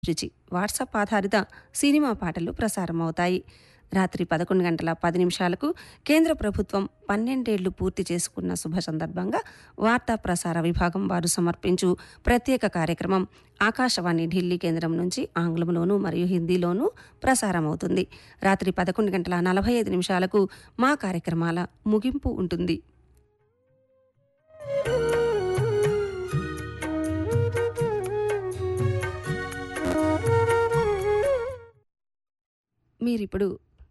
రుచి వాట్సాప్ ఆధారిత సినిమా పాటలు ప్రసారమవుతాయి రాత్రి పదకొండు గంటల పది నిమిషాలకు కేంద్ర ప్రభుత్వం పన్నెండేళ్లు పూర్తి చేసుకున్న శుభ సందర్భంగా వార్తా ప్రసార విభాగం వారు సమర్పించు ప్రత్యేక కార్యక్రమం ఆకాశవాణి ఢిల్లీ కేంద్రం నుంచి ఆంగ్లంలోనూ మరియు హిందీలోనూ ప్రసారమవుతుంది రాత్రి పదకొండు గంటల నలభై ఐదు నిమిషాలకు మా కార్యక్రమాల ముగింపు ఉంటుంది మీరిప్పుడు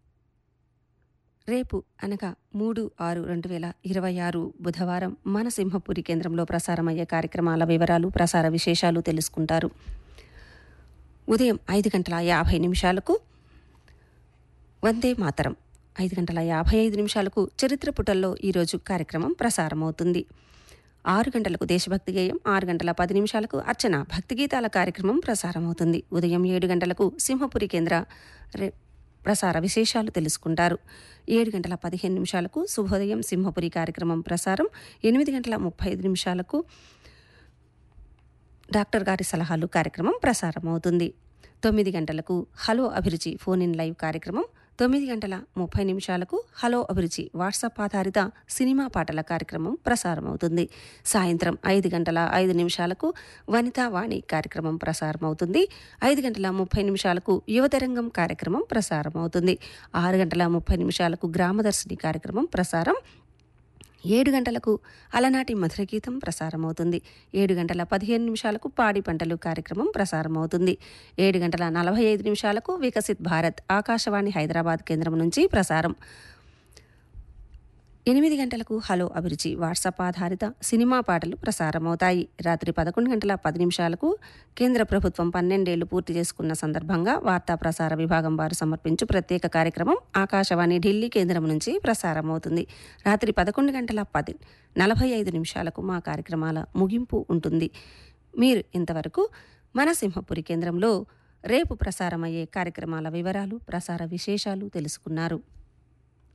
రేపు అనగా మూడు ఆరు రెండు వేల ఇరవై ఆరు బుధవారం మన సింహపురి కేంద్రంలో ప్రసారమయ్యే కార్యక్రమాల వివరాలు ప్రసార విశేషాలు తెలుసుకుంటారు ఉదయం ఐదు గంటల యాభై నిమిషాలకు వందే మాతరం ఐదు గంటల యాభై ఐదు నిమిషాలకు చరిత్ర పుటల్లో ఈరోజు కార్యక్రమం ప్రసారమవుతుంది ఆరు గంటలకు దేశభక్తి గేయం ఆరు గంటల పది నిమిషాలకు అర్చన భక్తి గీతాల కార్యక్రమం ప్రసారమవుతుంది ఉదయం ఏడు గంటలకు సింహపురి కేంద్ర రె- ప్రసార విశేషాలు తెలుసుకుంటారు ఏడు గంటల పదిహేను నిమిషాలకు శుభోదయం సింహపురి కార్యక్రమం ప్రసారం ఎనిమిది గంటల ముప్పై ఐదు నిమిషాలకు డాక్టర్ గారి సలహాలు కార్యక్రమం ప్రసారమవుతుంది తొమ్మిది గంటలకు హలో అభిరుచి ఫోన్ ఇన్ లైవ్ కార్యక్రమం తొమ్మిది గంటల ముప్పై నిమిషాలకు హలో అభిరుచి వాట్సాప్ ఆధారిత సినిమా పాటల కార్యక్రమం ప్రసారమవుతుంది సాయంత్రం ఐదు గంటల ఐదు నిమిషాలకు వనితా వాణి కార్యక్రమం ప్రసారమవుతుంది ఐదు గంటల ముప్పై నిమిషాలకు యువతరంగం కార్యక్రమం ప్రసారమవుతుంది ఆరు గంటల ముప్పై నిమిషాలకు గ్రామదర్శిని కార్యక్రమం ప్రసారం ఏడు గంటలకు అలనాటి మధుర గీతం ప్రసారమవుతుంది ఏడు గంటల పదిహేను నిమిషాలకు పాడి పంటలు కార్యక్రమం ప్రసారమవుతుంది ఏడు గంటల నలభై ఐదు నిమిషాలకు వికసిత్ భారత్ ఆకాశవాణి హైదరాబాద్ కేంద్రం నుంచి ప్రసారం ఎనిమిది గంటలకు హలో అభిరుచి వాట్సాప్ ఆధారిత సినిమా పాటలు ప్రసారమవుతాయి రాత్రి పదకొండు గంటల పది నిమిషాలకు కేంద్ర ప్రభుత్వం పన్నెండేళ్లు పూర్తి చేసుకున్న సందర్భంగా వార్తా ప్రసార విభాగం వారు సమర్పించు ప్రత్యేక కార్యక్రమం ఆకాశవాణి ఢిల్లీ కేంద్రం నుంచి ప్రసారమవుతుంది రాత్రి పదకొండు గంటల పది నలభై ఐదు నిమిషాలకు మా కార్యక్రమాల ముగింపు ఉంటుంది మీరు ఇంతవరకు మన సింహపురి కేంద్రంలో రేపు ప్రసారమయ్యే కార్యక్రమాల వివరాలు ప్రసార విశేషాలు తెలుసుకున్నారు